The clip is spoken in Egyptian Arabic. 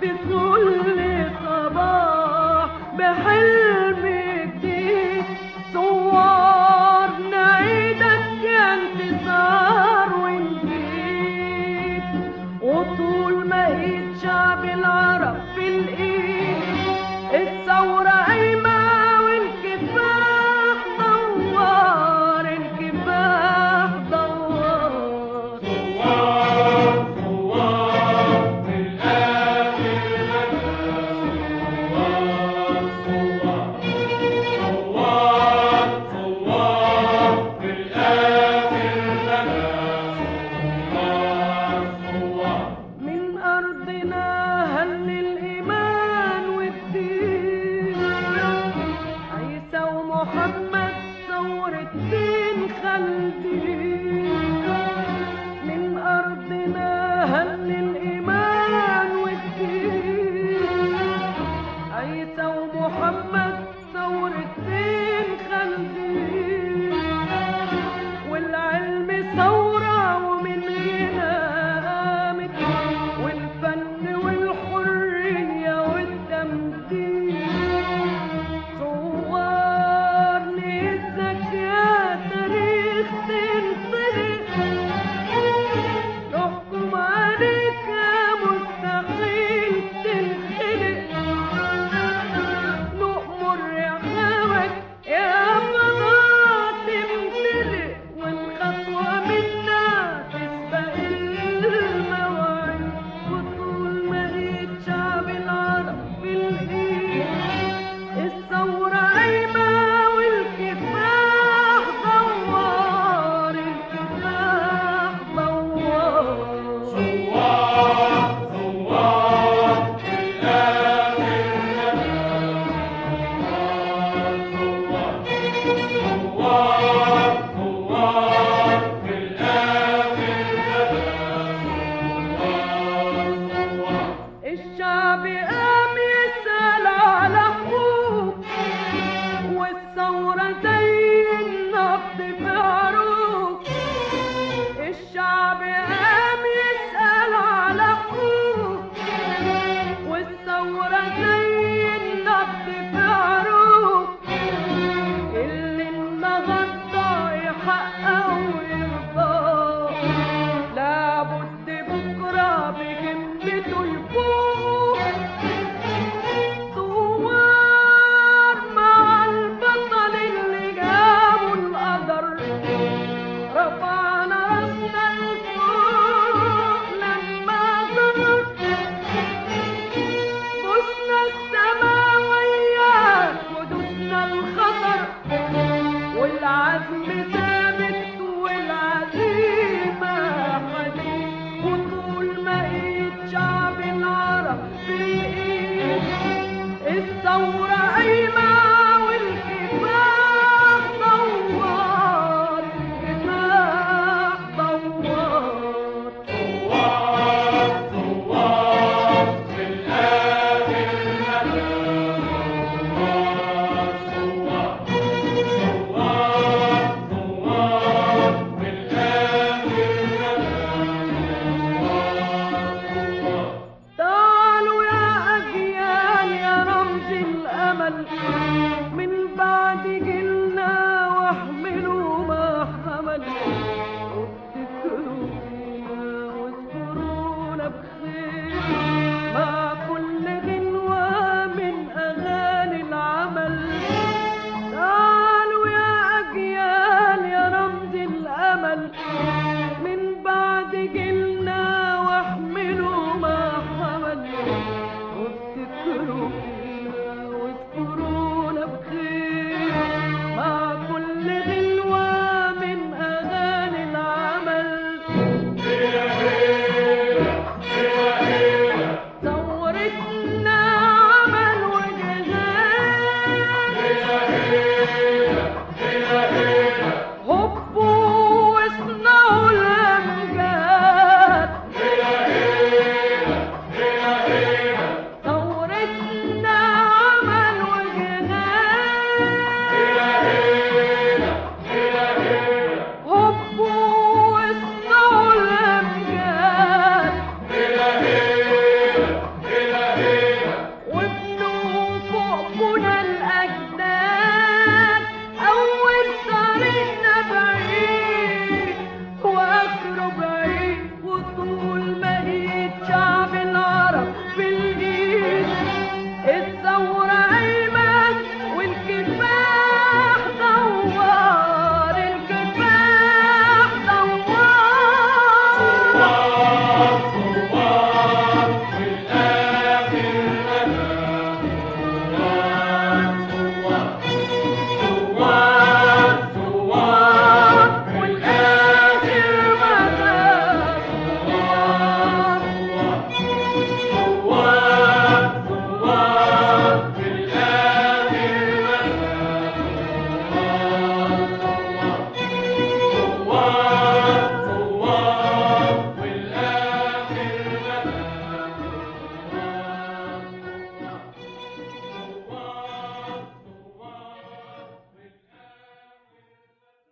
في كل صباح بحلم جديد صور نعيدك يا انتصار ونجيد وطول ما ايد شعب العرب في الايد الثورة قايمة والكفاح دوار الكفاح دوار من أرضنا هل الإيمان والدين عيسى ومحمد ثور الدين خالدين من أرضنا هل الإيمان والدين عيسى ومحمد ثور الدين خالدين والعلم ثورة ومن هنا قامت والفن والحرية والتمثيل صور نيتك يا تاريخ تنطلق نحكم عليك يا مستحيل تنخلق نؤمر رحمك يا فضاء تمتلئ والخطوة منا تسبق المواعيد وطول ما ايد شعب العرب في الايد الثورة قايمة والكفاح دوار الكفاح دوار الشعب